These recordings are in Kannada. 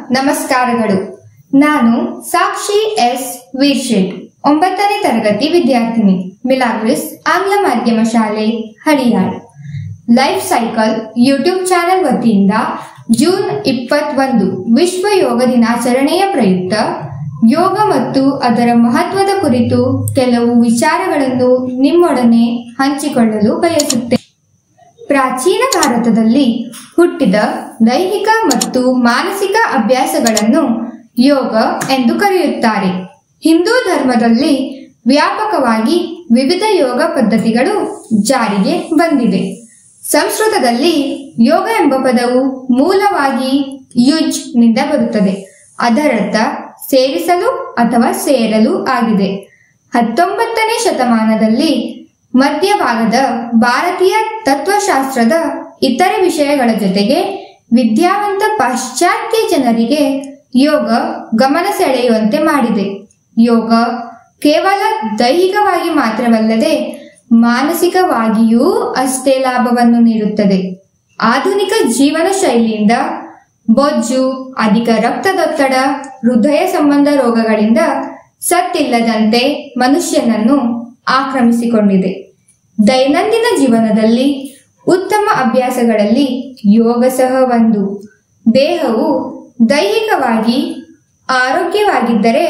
ನಮಸ್ಕಾರಗಳು ನಾನು ಸಾಕ್ಷಿ ಎಸ್ ವೀರ್ಶೆಟ್ ಒಂಬತ್ತನೇ ತರಗತಿ ವಿದ್ಯಾರ್ಥಿನಿ ಮಿಲಾಗ್ರಿಸ್ ಆಂಗ್ಲ ಮಾಧ್ಯಮ ಶಾಲೆ Haliyal life cycle YouTube channel ವತಿಯಿಂದ ಜೂನ್ ಇಪ್ಪತ್ತೊಂದು ವಿಶ್ವ ಯೋಗ ದಿನಾಚರಣೆಯ ಪ್ರಯುಕ್ತ ಯೋಗ ಮತ್ತು ಅದರ ಮಹತ್ವದ ಕುರಿತು ಕೆಲವು ವಿಚಾರಗಳನ್ನು ನಿಮ್ಮೊಡನೆ ಹಂಚಿಕೊಳ್ಳಲು ಬಯಸುತ್ತೇನೆ ಪ್ರಾಚೀನ ಭಾರತದಲ್ಲಿ ಹುಟ್ಟಿದ ದೈಹಿಕ ಮತ್ತು ಮಾನಸಿಕ ಅಭ್ಯಾಸಗಳನ್ನು ಯೋಗ ಎಂದು ಕರೆಯುತ್ತಾರೆ ಹಿಂದೂ ಧರ್ಮದಲ್ಲಿ ವ್ಯಾಪಕವಾಗಿ ವಿವಿಧ ಯೋಗ ಪದ್ಧತಿಗಳು ಜಾರಿಗೆ ಬಂದಿದೆ ಸಂಸ್ಕೃತದಲ್ಲಿ ಯೋಗ ಎಂಬ ಪದವು ಮೂಲವಾಗಿ ಯುಜ್ ನಿಂದ ಬರುತ್ತದೆ ಅದರರ್ಥ ಸೇರಿಸಲು ಅಥವಾ ಸೇರಲು ಆಗಿದೆ ಹತ್ತೊಂಬತ್ತನೇ ಶತಮಾನದಲ್ಲಿ ಮಧ್ಯಭಾಗದ ಭಾರತೀಯ ತತ್ವಶಾಸ್ತ್ರದ ಇತರೆ ವಿಷಯಗಳ ಜೊತೆಗೆ ವಿದ್ಯಾವಂತ ಪಾಶ್ಚಾತ್ಯ ಜನರಿಗೆ ಯೋಗ ಗಮನ ಸೆಳೆಯುವಂತೆ ಮಾಡಿದೆ ಯೋಗ ಕೇವಲ ದೈಹಿಕವಾಗಿ ಮಾತ್ರವಲ್ಲದೆ ಮಾನಸಿಕವಾಗಿಯೂ ಅಷ್ಟೇ ಲಾಭವನ್ನು ನೀಡುತ್ತದೆ ಆಧುನಿಕ ಜೀವನ ಶೈಲಿಯಿಂದ ಬೊಜ್ಜು ಅಧಿಕ ರಕ್ತದೊತ್ತಡ ಹೃದಯ ಸಂಬಂಧ ರೋಗಗಳಿಂದ ಸತ್ತಿಲ್ಲದಂತೆ ಮನುಷ್ಯನನ್ನು ಆಕ್ರಮಿಸಿಕೊಂಡಿದೆ ದೈನಂದಿನ ಜೀವನದಲ್ಲಿ ಉತ್ತಮ ಅಭ್ಯಾಸಗಳಲ್ಲಿ ಯೋಗ ಸಹ ಒಂದು ದೇಹವು ದೈಹಿಕವಾಗಿ ಆರೋಗ್ಯವಾಗಿದ್ದರೆ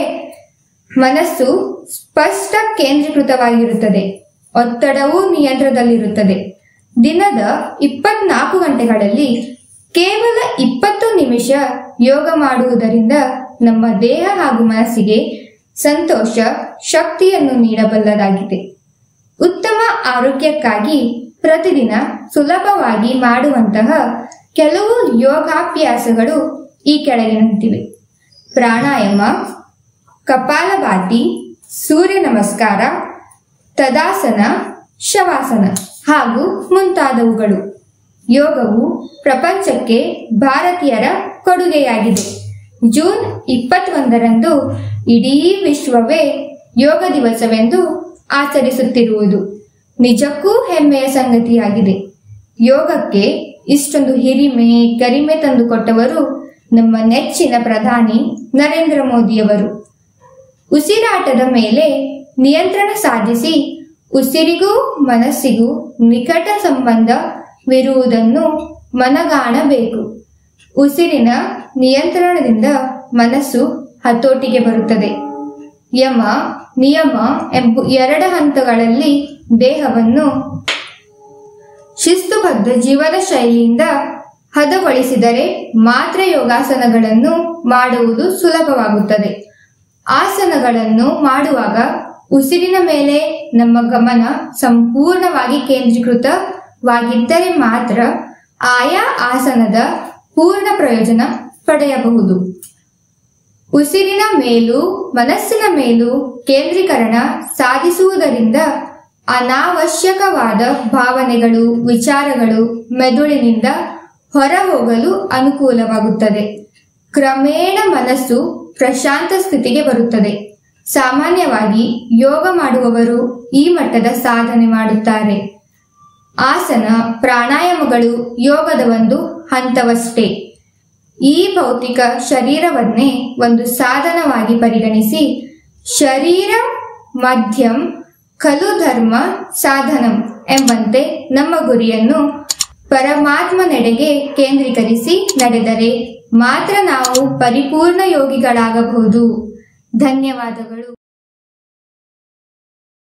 ಮನಸ್ಸು ಸ್ಪಷ್ಟ ಕೇಂದ್ರೀಕೃತವಾಗಿರುತ್ತದೆ ಒತ್ತಡವೂ ನಿಯಂತ್ರಣದಲ್ಲಿರುತ್ತದೆ ದಿನದ ಇಪ್ಪತ್ನಾಲ್ಕು ಗಂಟೆಗಳಲ್ಲಿ ಕೇವಲ ಇಪ್ಪತ್ತು ನಿಮಿಷ ಯೋಗ ಮಾಡುವುದರಿಂದ ನಮ್ಮ ದೇಹ ಹಾಗೂ ಮನಸ್ಸಿಗೆ ಸಂತೋಷ ಶಕ್ತಿಯನ್ನು ನೀಡಬಲ್ಲದಾಗಿದೆ ಉತ್ತಮ ಆರೋಗ್ಯಕ್ಕಾಗಿ ಪ್ರತಿದಿನ ಸುಲಭವಾಗಿ ಮಾಡುವಂತಹ ಕೆಲವು ಯೋಗಾಭ್ಯಾಸಗಳು ಈ ಕೆಳಗಿನಂತಿವೆ ಪ್ರಾಣಾಯಾಮ ಕಪಾಲಭಾತಿ ಸೂರ್ಯ ನಮಸ್ಕಾರ ತದಾಸನ ಶವಾಸನ ಹಾಗೂ ಮುಂತಾದವುಗಳು ಯೋಗವು ಪ್ರಪಂಚಕ್ಕೆ ಭಾರತೀಯರ ಕೊಡುಗೆಯಾಗಿದೆ ಜೂನ್ ಇಪ್ಪತ್ತೊಂದರಂದು ಇಡೀ ವಿಶ್ವವೇ ಯೋಗ ದಿವಸವೆಂದು ಆಚರಿಸುತ್ತಿರುವುದು ನಿಜಕ್ಕೂ ಹೆಮ್ಮೆಯ ಸಂಗತಿಯಾಗಿದೆ ಯೋಗಕ್ಕೆ ಇಷ್ಟೊಂದು ಹಿರಿಮೆ ಗರಿಮೆ ತಂದುಕೊಟ್ಟವರು ನಮ್ಮ ನೆಚ್ಚಿನ ಪ್ರಧಾನಿ ನರೇಂದ್ರ ಮೋದಿಯವರು ಉಸಿರಾಟದ ಮೇಲೆ ನಿಯಂತ್ರಣ ಸಾಧಿಸಿ ಉಸಿರಿಗೂ ಮನಸ್ಸಿಗೂ ನಿಕಟ ಸಂಬಂಧವಿರುವುದನ್ನು ಮನಗಾಣಬೇಕು ಉಸಿರಿನ ನಿಯಂತ್ರಣದಿಂದ ಮನಸ್ಸು ಹತೋಟಿಗೆ ಬರುತ್ತದೆ ಯಮ ನಿಯಮ ಎಂಬ ಎರಡು ಹಂತಗಳಲ್ಲಿ ದೇಹವನ್ನು ಶಿಸ್ತುಬದ್ಧ ಜೀವನ ಶೈಲಿಯಿಂದ ಹದಗೊಳಿಸಿದರೆ ಮಾತ್ರ ಯೋಗಾಸನಗಳನ್ನು ಮಾಡುವುದು ಸುಲಭವಾಗುತ್ತದೆ ಆಸನಗಳನ್ನು ಮಾಡುವಾಗ ಉಸಿರಿನ ಮೇಲೆ ನಮ್ಮ ಗಮನ ಸಂಪೂರ್ಣವಾಗಿ ಕೇಂದ್ರೀಕೃತವಾಗಿದ್ದರೆ ಮಾತ್ರ ಆಯಾ ಆಸನದ ಪೂರ್ಣ ಪ್ರಯೋಜನ ಪಡೆಯಬಹುದು ಉಸಿರಿನ ಮೇಲೂ ಮನಸ್ಸಿನ ಮೇಲೂ ಕೇಂದ್ರೀಕರಣ ಸಾಧಿಸುವುದರಿಂದ ಅನಾವಶ್ಯಕವಾದ ಭಾವನೆಗಳು ವಿಚಾರಗಳು ಮೆದುಳಿನಿಂದ ಹೊರಹೋಗಲು ಅನುಕೂಲವಾಗುತ್ತದೆ ಕ್ರಮೇಣ ಮನಸ್ಸು ಪ್ರಶಾಂತ ಸ್ಥಿತಿಗೆ ಬರುತ್ತದೆ ಸಾಮಾನ್ಯವಾಗಿ ಯೋಗ ಮಾಡುವವರು ಈ ಮಟ್ಟದ ಸಾಧನೆ ಮಾಡುತ್ತಾರೆ ಆಸನ ಪ್ರಾಣಾಯಾಮಗಳು ಯೋಗದ ಒಂದು ಹಂತವಷ್ಟೇ ಈ ಭೌತಿಕ ಶರೀರವನ್ನೇ ಒಂದು ಸಾಧನವಾಗಿ ಪರಿಗಣಿಸಿ ಶರೀರ ಮಧ್ಯಂ ಖಲು ಧರ್ಮ ಸಾಧನಂ ಎಂಬಂತೆ ನಮ್ಮ ಗುರಿಯನ್ನು ಪರಮಾತ್ಮನೆಡೆಗೆ ಕೇಂದ್ರೀಕರಿಸಿ ನಡೆದರೆ ಮಾತ್ರ ನಾವು ಪರಿಪೂರ್ಣ ಯೋಗಿಗಳಾಗಬಹುದು ಧನ್ಯವಾದಗಳು